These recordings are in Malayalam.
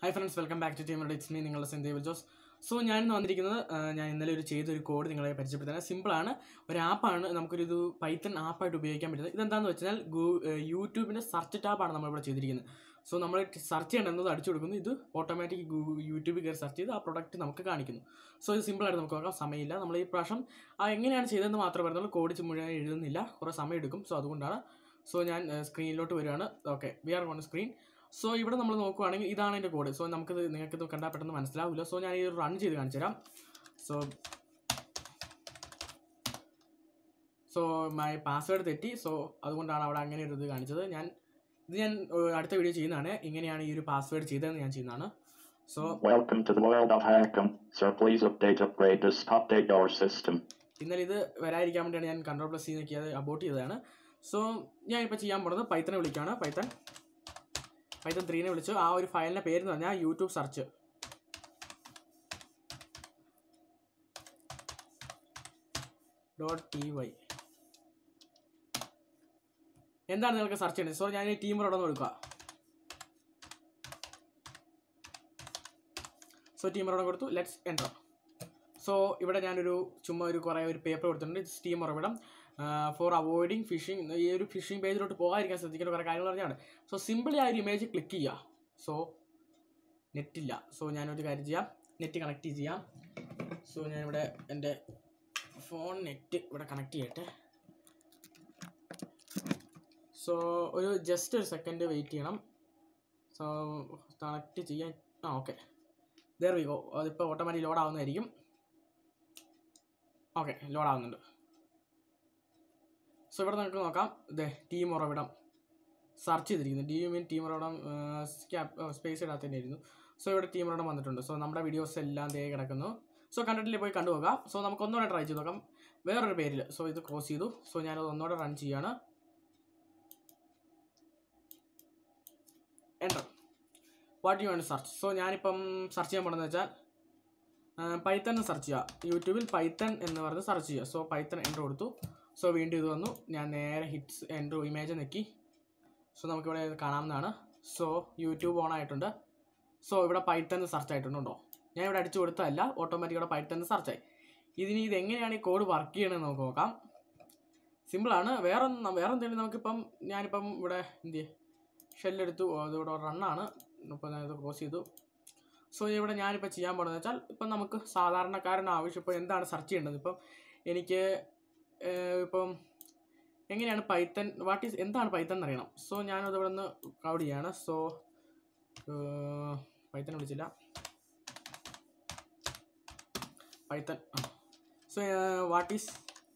High friends welcome back to team it's me നിങ്ങളുടെ സെന്തേവ് ജോസ് സോ ഞാൻ ഇന്ന് വന്നിരിക്കുന്നത് ആ, ഞാൻ ഇന്നലെ ഒരു ചെയ്തൊരു കോഡ് നിങ്ങളെ പരിചയപ്പെടുത്താൻ സിമ്പിളാണ് ഒരു ആപ്പാണ് നമുക്കൊരു ഇത് പൈത്തൺ ആപ്പായിട്ട് ഉപയോഗിക്കാൻ പറ്റുന്നത് ഇതെന്താണെന്ന് വെച്ചാൽ ഗൂ യൂട്യൂബിൻ്റെ സെർച്ച് ടാപ്പാണ് നമ്മളിവിടെ ചെയ്തിരിക്കുന്നത് സോ നമ്മൾ സെർച്ച് ചെയ്യേണ്ടത് അടിച്ചു കൊടുക്കുന്നു ഇത് ഓട്ടോമാറ്റിക് യൂട്യൂബിൽ കയറി സെർച്ച് ചെയ്ത് ആ പ്രൊഡക്റ്റ് നമുക്ക് കാണിക്കുന്നു സോ ഇത് സിമ്പിളായിട്ട് നമുക്ക് നോക്കാം സമയമില്ല നമ്മൾ ഈ പ്രാവശ്യം ആ എങ്ങനെയാണ് ചെയ്തതെന്ന് മാത്രമേ പറയുന്നുള്ളൂ കോഡ് മുഴുവൻ എഴുതുന്നില്ല കുറേ സമയം എടുക്കും സോ അതുകൊണ്ടാണ് സോ ഞാൻ സ്ക്രീനിലോട്ട് വരികയാണ് okay we are on screen so ഇവിടെ നമ്മൾ നോക്കുവാണെങ്കിൽ ഇതാണ് എൻ്റെ കോഡ് സോ നമുക്കിത് നിങ്ങൾക്കിത് കണ്ടാൽ പെട്ടെന്ന് മനസ്സിലാവില്ല സോ ഞാൻ ഈ റൺ ചെയ്ത് കാണിച്ചു തരാം സോ സോ മൈ പാസ്വേഡ് തെറ്റി സോ അതുകൊണ്ടാണ് അവിടെ അങ്ങനെ ഒരു ഇത് കാണിച്ചത് ഞാൻ ഇത് ഞാൻ ഏഹ്, അടുത്ത വീഡിയോ ചെയ്യുന്നതാണ് ഇങ്ങനെയാണ് ഈ ഒരു പാസ്വേഡ് ചെയ്തതെന്ന് ഞാൻ ചെയ്യുന്നതാണ് so Welcome to the world of Hackem. Sir, please update upgrade this update your system. ഇന്നലെ ഇത് വരാതിരിക്കാൻ വേണ്ടിയാണ് ഞാൻ കൺട്രോൾ പ്ലസ് സി നോക്കിയത് അബോട്ട് ചെയ്തതാണ് സോ ഞാൻ ഇപ്പോൾ ചെയ്യാൻ പോണത് പൈത്തനെ വിളിക്കുകയാണ് പൈത്തൺ പൈത്തൺ ത്രീനെ വിളിച്ചു ആ ഒരു ഫയലിൻ്റെ പേര് എന്ന് പറഞ്ഞാൽ YouTube search dot T Y എന്താണ് നിങ്ങൾക്ക് സെർച്ച് ചെയ്യേണ്ടത് സോ ഞാൻ ഈ ടീം റോഡ് ഒന്ന് കൊടുക്കുക സോ ടീം റോഡ് കൊടുത്തു ലെറ്റ്സ് എൻ്റർ സോ ഇവിടെ ഞാനൊരു ചുമ്മാ ഒരു കുറേ ഒരു പേപ്പർ കൊടുത്തിട്ടുണ്ട് സ്റ്റീം ഉറവിടം ഫോർ അവോയ്ഡിങ് ഫിഷിംഗ് ഈ ഒരു ഫിഷിംഗ് പേജിലോട്ട് പോകാതിരിക്കാൻ ശ്രദ്ധിക്കേണ്ട കുറേ കാര്യങ്ങൾ പറഞ്ഞാണ് സോ സിമ്പിളി ആ ഒരു ഇമേജ് ക്ലിക്ക് ചെയ്യുക സോ നെറ്റില്ല സോ ഞാനൊരു കാര്യം ചെയ്യാം നെറ്റ് കണക്ട് ചെയ്യാം സോ ഞാനിവിടെ എൻ്റെ ഫോൺ നെറ്റ് ഇവിടെ കണക്ട് ചെയ്യട്ടെ സോ ഒരു ജസ്റ്റ് ഒരു സെക്കൻഡ് വെയിറ്റ് ചെയ്യണം സോ കണക്ട് ചെയ്യാൻ ആ ഓക്കെ ദർ വി ഗോ അതിപ്പോൾ ഓട്ടോമാറ്റിക് ലോഡ് ആവുന്നതായിരിക്കും ഓക്കെ ലോഡ് ആവുന്നുണ്ട് സോ ഇവിടെ നമുക്ക് നോക്കാം ഇതേ ടീം ഉറവിടം സെർച്ച് ചെയ്തിരിക്കുന്നു ഡി യു മീൻ ടീം ഉറവിടം സ്പേസ് ഇടാത്ത തന്നെയായിരുന്നു സോ ഇവിടെ ടീം ഉറവിടം വന്നിട്ടുണ്ട് സോ നമ്മുടെ വീഡിയോസ് എല്ലാം ദേ കിടക്കുന്നു സോ കണ്ടിട്ടില്ലേ പോയി കണ്ടു നോക്കാം സോ നമുക്ക് ഒന്നുകൂടെ ട്രൈ ചെയ്ത് നോക്കാം വേറൊരു പേരിൽ സോ ഇത് ക്രോസ് ചെയ്തു സോ ഞാനത് ഒന്നുകൂടെ റൺ ചെയ്യാണ് enter what you want search so ഞാനിപ്പം സെർച്ച് ചെയ്യാൻ പോണെന്ന് വെച്ചാൽ പൈത്തൺ സെർച്ച് ചെയ്യുക യൂട്യൂബിൽ പൈത്തൺ എന്ന് പറഞ്ഞ് സെർച്ച് ചെയ്യുക സോ പൈത്തൺ എൻ്റർ കൊടുത്തു സോ വീണ്ടും ഇത് വന്നു ഞാൻ നേരെ ഹിറ്റ്സ് എൻ്റർ ഇമേജ് നെക്കി സോ നമുക്കിവിടെ ഇത് കാണാവുന്നതാണ് സോ യൂട്യൂബ് ഓൺ ആയിട്ടുണ്ട് സോ ഇവിടെ പൈത്തൺ സെർച്ച് ആയിട്ടുണ്ടോ ഞാൻ ഇവിടെ അടിച്ചു കൊടുത്തതല്ല ഓട്ടോമാറ്റിക് ഇവിടെ പൈത്തൺ സെർച്ച് ആയി ഇതിന് ഇത് എങ്ങനെയാണ് ഈ കോഡ് വർക്ക് ചെയ്യണമെന്ന് നമുക്ക് നോക്കാം സിമ്പിളാണ് വേറെ ഒന്നും- വേറെ എന്തെങ്കിലും നമുക്കിപ്പം ഞാനിപ്പം ഇവിടെ എന്ത് ചെയ്യും ഷെല്ലെടുത്തു അതിവിടെ റണ്ണാണ് ഇപ്പം ഞാനിത് ക്ലോസ് ചെയ്തു സോ ഇവിടെ ഞാനിപ്പോൾ ചെയ്യാൻ പോകുന്നത് വെച്ചാൽ ഇപ്പം നമുക്ക് സാധാരണക്കാരന് ആവശ്യം ഇപ്പോൾ എന്താണ് സെർച്ച് ചെയ്യേണ്ടത് ഇപ്പം എനിക്ക് ഏഹ്, ഇപ്പം എങ്ങനെയാണ് പൈത്തൺ വാട്ട് ഈസ് എന്താണ് പൈത്തൺ എന്നറിയണം സോ ഞാനത് ഇവിടെ നിന്ന് കൗഡ് ചെയ്യാണ് സോ പൈത്തൺ വിളിച്ചില്ല Python so what is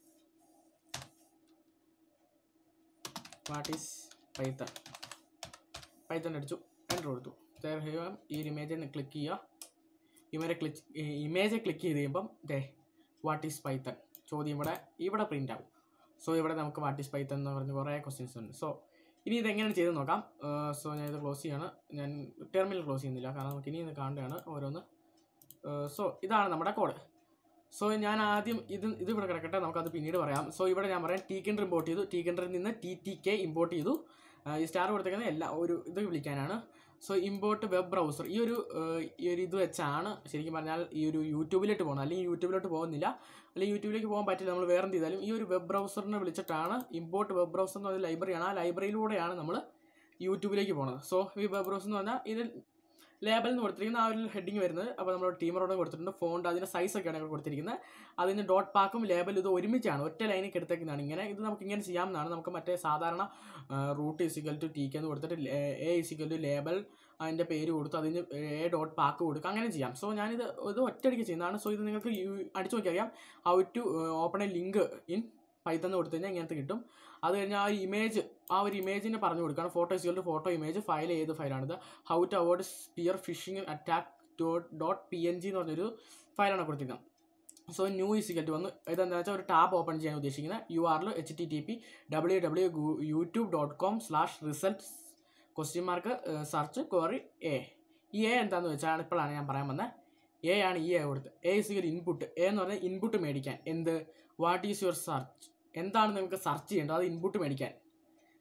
what is Python Python അടിച്ചു എൻ്റർ കൊടുത്തു There you are. ഈ ഒരു ഇമേജ് ക്ലിക്ക് ചെയ്യുക ഇമേജ് ക്ലിക്ക് ഇമേജ് ക്ലിക്ക് ചെയ്ത് കഴിയുമ്പം ദേ വാട്ട് ഈസ് പൈത്തൺ ചോദ്യം ഇവിടെ ഇവിടെ പ്രിൻ്റ് ആവും സോ ഇവിടെ നമുക്ക് വാട്ട് ഈസ് പൈത്തൺ എന്ന് പറഞ്ഞ് കുറേ ക്വസ്റ്റ്യൻസ് ഉണ്ട് സോ ഇനി ഇത് എങ്ങനെ ചെയ്ത് നോക്കാം സോ ഞാൻ ഇത് ക്ലോസ് ചെയ്യാണ് ഞാൻ ടെർമിനൽ ക്ലോസ് ചെയ്യുന്നില്ല കാരണം നമുക്ക് ഇനി ഇത് കാണുകയാണ് ഓരോന്ന് സോ ഇതാണ് നമ്മുടെ കോഡ് സോ ഞാൻ ആദ്യം ഇത് ഇത് ഇവിടെ കിടക്കട്ടെ നമുക്കത് പിന്നീട് പറയാം സോ ഇവിടെ ഞാൻ പറയാം ടി കെൻഡർ ഇമ്പോർട്ട് ചെയ്തു ടി കെൻഡറിൽ നിന്ന് ടി ടി കെ ഇമ്പോർട്ട് ചെയ്തു ആ, ഈ സ്റ്റാർ കൊടുത്തേക്കുന്നത് എല്ലാ ഒരു ഇത് വിളിക്കാനാണ് സോ ഇമ്പോർട്ട് വെബ് ബ്രൗസർ ഈ ഒരു ഏഹ്, ഈ ഒരു ഇത് വെച്ചാണ് ശരിക്കും പറഞ്ഞാൽ ഈ ഒരു യൂട്യൂബിലോട്ട് പോകുന്നത് അല്ലെങ്കിൽ യൂട്യൂബിലോട്ട് പോകുന്നില്ല അല്ലെങ്കിൽ യൂട്യൂബിലേക്ക് പോകാൻ പറ്റില്ല നമ്മൾ വേറെ എന്ത് ചെയ്താലും ഈ ഒരു വെബ് ബ്രൗസറിനെ വിളിച്ചിട്ടാണ് ഇമ്പോർട്ട് വെബ് ബ്രൗസർ എന്ന് പറഞ്ഞ ലൈബ്രറിയാണ് ആ ലൈബ്രറിയിലൂടെയാണ് നമ്മൾ യൂട്യൂബിലേക്ക് പോകുന്നത് സോ ഈ വെബ് ബ്രൗസർ എന്ന് പറഞ്ഞാൽ ഇതിൽ ലേബൽ എന്ന് കൊടുത്തിരിക്കുന്ന ആ ഒരു ഹെഡിങ് വരുന്നത് അപ്പോൾ നമ്മൾ ടീമറോട് കൊടുത്തിട്ടുണ്ട് ഫോണ്ട് അതിൻ്റെ സൈസൊക്കെയാണ് ഇവിടെ കൊടുത്തിരിക്കുന്നത് അതിന് ഡോട്ട് പാക്കും ലേബൽ ഇത് ഒരുമിച്ചാണ് ഒറ്റ ലൈനിൽ എടുത്തേക്കുന്നതാണ് ഇങ്ങനെ ഇത് നമുക്ക് ഇങ്ങനെ ചെയ്യാവുന്നതാണ് നമുക്ക് മറ്റേ സാധാരണ root is equal to T K എന്ന് കൊടുത്തിട്ട് എ ഇസിക്കൽ ടു ലേബൽ അതിൻ്റെ പേര് കൊടുത്ത് അതിന് എ ഡോട്ട് പാക്ക് കൊടുക്കുക അങ്ങനെ ചെയ്യാം സോ ഞാനിത് ഇത് ഒറ്റയടിക്ക് ചെയ്യുന്നതാണ് സോ ഇത് നിങ്ങൾക്ക് യു- അടിച്ചു നോക്കിയറിയാം how to open a link in പൈത്തന്ന് കൊടുത്തു കഴിഞ്ഞാൽ ഇങ്ങനത്തെ കിട്ടും അത് കഴിഞ്ഞാൽ ആ ഇമേജ് ആ ഒരു ഇമേജിനെ പറഞ്ഞു കൊടുക്കുകയാണ് photo is equal to photo image file ഏത് ഫയലാണിത് how to avoid spear phishing attack dot dot P N G എന്ന് പറഞ്ഞൊരു ഫയലാണ് കൊടുത്തിരിക്കുന്നത് സോ ന്യൂ ഇസിക്കൽ ടു വന്ന് ഇതെന്താ വെച്ചാൽ ഒരു ടാബ് ഓപ്പൺ ചെയ്യാൻ ഉദ്ദേശിക്കുന്നത് യു ആറിൽ H T T P W W YouTube dot com slash result question mark search query എ ഈ എ എന്താണെന്ന് വെച്ചാൽ ഇപ്പോഴാണ് ഞാൻ പറയാൻ വന്നത് എ ആണ് ഈ എ കൊടുത്ത് a is your input a എന്ന് പറഞ്ഞാൽ ഇൻപുട്ട് മേടിക്കാൻ എന്ത് വാട്ട് ഈസ് യുവർ സെർച്ച് എന്താണ് നിങ്ങൾക്ക് സെർച്ച് ചെയ്യേണ്ടത് അത് ഇൻപുട്ട് മേടിക്കാൻ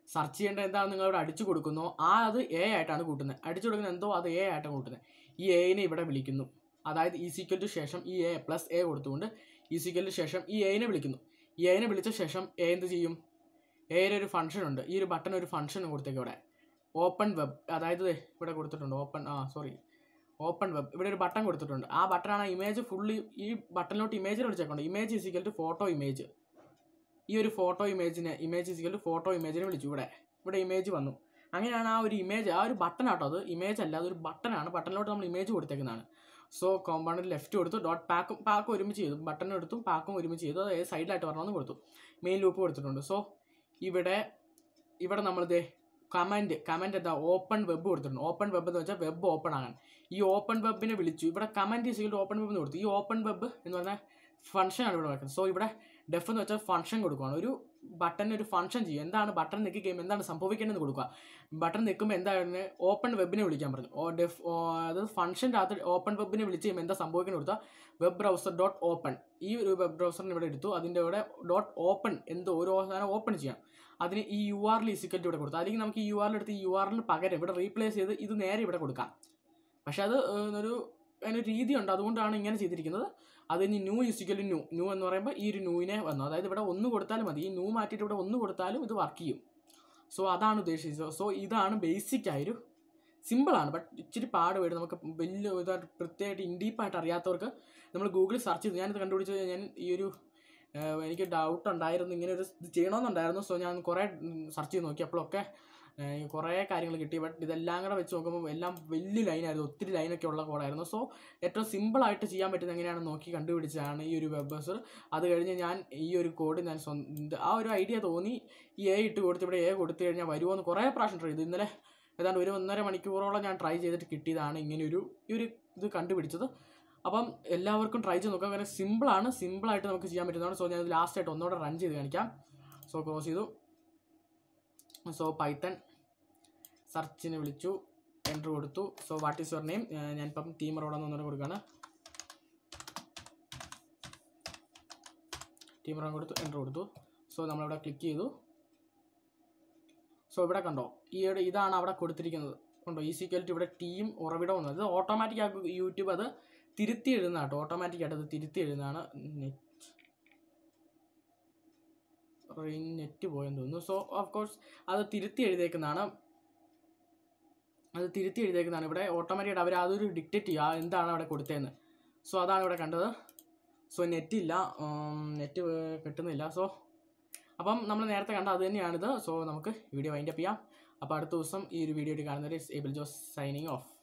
സെർച്ച് ചെയ്യേണ്ട എന്താണ് നിങ്ങൾ ഇവിടെ അടിച്ചു കൊടുക്കുന്നു ആ അത് എ ആയിട്ടാണ് കൂട്ടുന്നത് അടിച്ചു കൊടുക്കുന്ന എന്തോ അത് എ ആയിട്ടാണ് കൂട്ടുന്നത് ഈ എനെ ഇവിടെ വിളിക്കുന്നു അതായത് ഈ സീക്വലിന് ശേഷം ഈ എ പ്ലസ് എ കൊടുത്തുകൊണ്ട് ഈ സീക്വലിന് ശേഷം ഈ എനെ വിളിക്കുന്നു ഈ എനെ വിളിച്ച ശേഷം എ എന്ത് ചെയ്യും എയുടെ ഒരു ഫംഗ്ഷൻ ഉണ്ട് ഈ ഒരു ബട്ടൺ ഒരു ഫംഗ്ഷൻ കൊടുത്തേക്ക് ഇവിടെ ഓപ്പൺ വെബ് അതായത് ദേ ഇവിടെ കൊടുത്തിട്ടുണ്ട് ഓപ്പൺ ആ സോറി ഓപ്പൺ വെബ് ഇവിടെ ഒരു ബട്ടൺ കൊടുത്തിട്ടുണ്ട് ആ ബട്ടണാണ് ഇമേജ് ഫുള്ളി ഈ ബട്ടണിലോട്ട് ഇമേജിൽ വിളിച്ചേക്കൊണ്ട് image is equal to photo image ഈ ഒരു ഫോട്ടോ ഇമേജിനെ ഇമേജ് ഇസിക്കൽ ടു ഫോട്ടോ ഇമേജിനെ വിളിച്ചു ഇവിടെ ഇവിടെ ഇമേജ് വന്നു അങ്ങനെയാണ് ആ ഒരു ഇമേജ് ആ ഒരു ബട്ടൺ ആട്ടോ അത് ഇമേജ് അല്ല അതൊരു ബട്ടണാണ് ബട്ടണിലോട്ട് നമ്മൾ ഇമേജ് കൊടുത്തേക്കുന്നതാണ് സോ കോമ്പൗണ്ടിൽ ലെഫ്റ്റ് കൊടുത്തു ഡോട്ട് പാക്കും പാക്കും ഒരുമിച്ച് ചെയ്തു ബട്ടൺ എടുത്തും പാക്കും ഒരുമിച്ച് ചെയ്തു അത് സൈഡിലായിട്ട് വരണമെന്ന് കൊടുത്തു മെയിൻ ലൂപ്പ് കൊടുത്തിട്ടുണ്ട് സോ ഇവിടെ ഇവിടെ നമ്മളിത് കമൻറ്റ് കമൻറ്റ് എന്താ ഓപ്പൺ വെബ് കൊടുത്തിട്ടുണ്ട് ഓപ്പൺ വെബ് എന്ന് വെച്ചാൽ വെബ് ഓപ്പൺ ആകാൻ ഈ ഓപ്പൺ വെബിനെ വിളിച്ചു ഇവിടെ കമൻറ്റ് ചെയ്തിട്ട് ഓപ്പൺ വെബ് എന്ന് കൊടുത്തു ഈ ഓപ്പൺ വെബ് എന്ന് പറഞ്ഞാൽ ഫംഗ്ഷനാണ് ഇവിടെ വെക്കുന്നത് സോ ഇവിടെ ഡെഫ് എന്ന് വെച്ചാൽ ഫംഗ്ഷൻ കൊടുക്കുകയാണ് ഒരു ബട്ടൺ ഒരു ഫംഗ്ഷൻ ചെയ്യും എന്താണ് ബട്ടൺ നിൽക്കി കഴിയുമ്പോൾ എന്താണ് സംഭവിക്കേണ്ടത് കൊടുക്കുക ബട്ടൺ നിൽക്കുമ്പോൾ എന്താണ് ഓപ്പൺ വെബിനെ വിളിക്കാൻ പറഞ്ഞു ഓ ഡെഫ് അത് ഫംഗ്ഷൻ്റെ അകത്ത് ഓപ്പൺ വെബിനെ വിളിച്ച് കഴിയുമ്പോൾ എന്താ സംഭവിക്കുന്നത് കൊടുത്താൽ വെബ് ബ്രൗസർ ഡോട്ട് ഓപ്പൺ ഈ ഒരു വെബ് ബ്രൗസറിന് ഇവിടെ എടുത്തു അതിൻ്റെ ഇവിടെ ഡോട്ട് ഓപ്പൺ എന്തോ ഒരു സാധനം ഓപ്പൺ ചെയ്യാം അതിന് ഈ യു ആറിൽ ഇസിക്കറ്റ് ഇവിടെ കൊടുത്തു അല്ലെങ്കിൽ നമുക്ക് ഈ യു ആറിൽ എടുത്ത് ഈ യു ആറിന് പകരം ഇവിടെ റീപ്ലേസ് ചെയ്ത് ഇത് നേരെ ഇവിടെ കൊടുക്കാം പക്ഷെ അത് ഏഹ്, ഒരു അതിനൊരു രീതിയുണ്ട് അതുകൊണ്ടാണ് ഇങ്ങനെ ചെയ്തിരിക്കുന്നത് അത് ഇനി ന്യൂ ഇസിക്കൽ ന്യൂ ന്യൂ എന്ന് പറയുമ്പോൾ ഈ ഒരു ന്യൂവിനെ വന്നു അതായത് ഇവിടെ ഒന്ന് കൊടുത്താലും മതി ഈ ന്യൂ മാറ്റിയിട്ട് ഇവിടെ ഒന്ന് കൊടുത്താലും ഇത് വർക്ക് ചെയ്യും സോ അതാണ് ഉദ്ദേശിച്ചത് സോ ഇതാണ് ബേസിക് ആയൊരു സിമ്പിളാണ് ബട്ട് ഇച്ചിരി പാട് വരും നമുക്ക് വലിയ ഇതായിട്ട് പ്രത്യേകമായിട്ട് ഇൻഡീപ്പായിട്ട് അറിയാത്തവർക്ക് നമ്മൾ ഗൂഗിളിൽ സെർച്ച് ചെയ്തു ഞാനിത് കണ്ടുപിടിച്ചത് ഞാൻ ഈ ഒരു ഏഹ്, എനിക്ക് ഡൗട്ട് ഉണ്ടായിരുന്നു ഇങ്ങനെ ഒരു ഇത് ചെയ്യണമെന്നുണ്ടായിരുന്നു സോ ഞാൻ കുറേ സെർച്ച് ചെയ്ത് നോക്കി അപ്പോഴൊക്കെ ഏഹ്, കുറേ കാര്യങ്ങൾ കിട്ടി ബട്ട് ഇതെല്ലാം കൂടെ വെച്ച് നോക്കുമ്പോൾ എല്ലാം വലിയ ലൈനായിരുന്നു ഒത്തിരി ലൈനൊക്കെ ഉള്ള കോഡായിരുന്നു സോ ഏറ്റവും സിമ്പിളായിട്ട് ചെയ്യാൻ പറ്റുന്ന എങ്ങനെയാണെന്ന് നോക്കി കണ്ടുപിടിച്ചതാണ് ഈ ഒരു വെബ് ബ്രൗസർ അത് കഴിഞ്ഞ് ഞാൻ ഈ ഒരു കോഡ് ഞാൻ സ്വന്തം ആ ഒരു ഐഡിയ തോന്നി ഈ എ ഇട്ട് കൊടുത്ത് ഇവിടെ എ കൊടുത്തു കഴിഞ്ഞാൽ വരുമോ എന്ന് കുറേ പ്രാവശ്യം ട്രൈ ചെയ്തു ഇന്നലെ ഏതാണ്ട് ഒരു ഒന്നര മണിക്കൂറോളം ഞാൻ ട്രൈ ചെയ്തിട്ട് കിട്ടിയതാണ് ഇങ്ങനെ ഒരു ഈ ഒരു ഇത് കണ്ടുപിടിച്ചത് അപ്പം എല്ലാവർക്കും ട്രൈ ചെയ്ത് നോക്കാം കാരണം സിമ്പിളാണ് സിമ്പിളായിട്ട് നമുക്ക് ചെയ്യാൻ പറ്റുന്നതാണ് സോ ഞാൻ ലാസ്റ്റ് ആയിട്ട് ഒന്നുകൂടെ റൺ ചെയ്ത് കാണിക്കാം സോ ക്ലോസ് ചെയ്തു സോ പൈത്തൺ സെർച്ചിന് വിളിച്ചു എൻ്റർ കൊടുത്തു so what is your name ഞാനിപ്പം ടീം റോഡ് ഒന്നുകൂടെ കൊടുക്കുകയാണ് ടീം റോഡ് കൊടുത്തു എൻ്റർ കൊടുത്തു സോ നമ്മളിവിടെ ക്ലിക്ക് ചെയ്തു സോ ഇവിടെ കണ്ടോ ഈ ഒരു ഇതാണ് അവിടെ കൊടുത്തിരിക്കുന്നത് കണ്ടോ ഈ സീക്വലിറ്റി ഇവിടെ ടീം ഉറവിടം എന്നത് ഓട്ടോമാറ്റിക് ആക്കി യൂട്യൂബ് അത് തിരുത്തി എഴുതുന്ന കേട്ടോ ഓട്ടോമാറ്റിക് ആയിട്ട് അത് തിരുത്തി എഴുതുന്നതാണ് നെറ്റ് നെറ്റ് പോയെന്ന് തോന്നുന്നു സോ ഓഫ് കോഴ്സ് അത് തിരുത്തി എഴുതിയേക്കുന്നതാണ് അത് തിരുത്തി എഴുതിയേക്കുന്നതാണ് ഇവിടെ ഓട്ടോമാറ്റിക്കായിട്ട് അവർ അതൊരു ഡിക്റ്റേറ്റ് ചെയ്യുക ആ എന്താണ് അവിടെ കൊടുത്തതെന്ന് സോ അതാണ് ഇവിടെ കണ്ടത് സോ നെറ്റ് ഇല്ല നെറ്റ് കിട്ടുന്നില്ല സോ അപ്പം നമ്മൾ നേരത്തെ കണ്ട അത് തന്നെയാണിത് സോ നമുക്ക് വീഡിയോ വൈൻഡപ്പ് ചെയ്യാം അപ്പോൾ അടുത്ത ദിവസം ഈ ഒരു വീഡിയോ കാണുന്നവർ ഏബിൾ ജോസ് സൈനിങ് ഓഫ്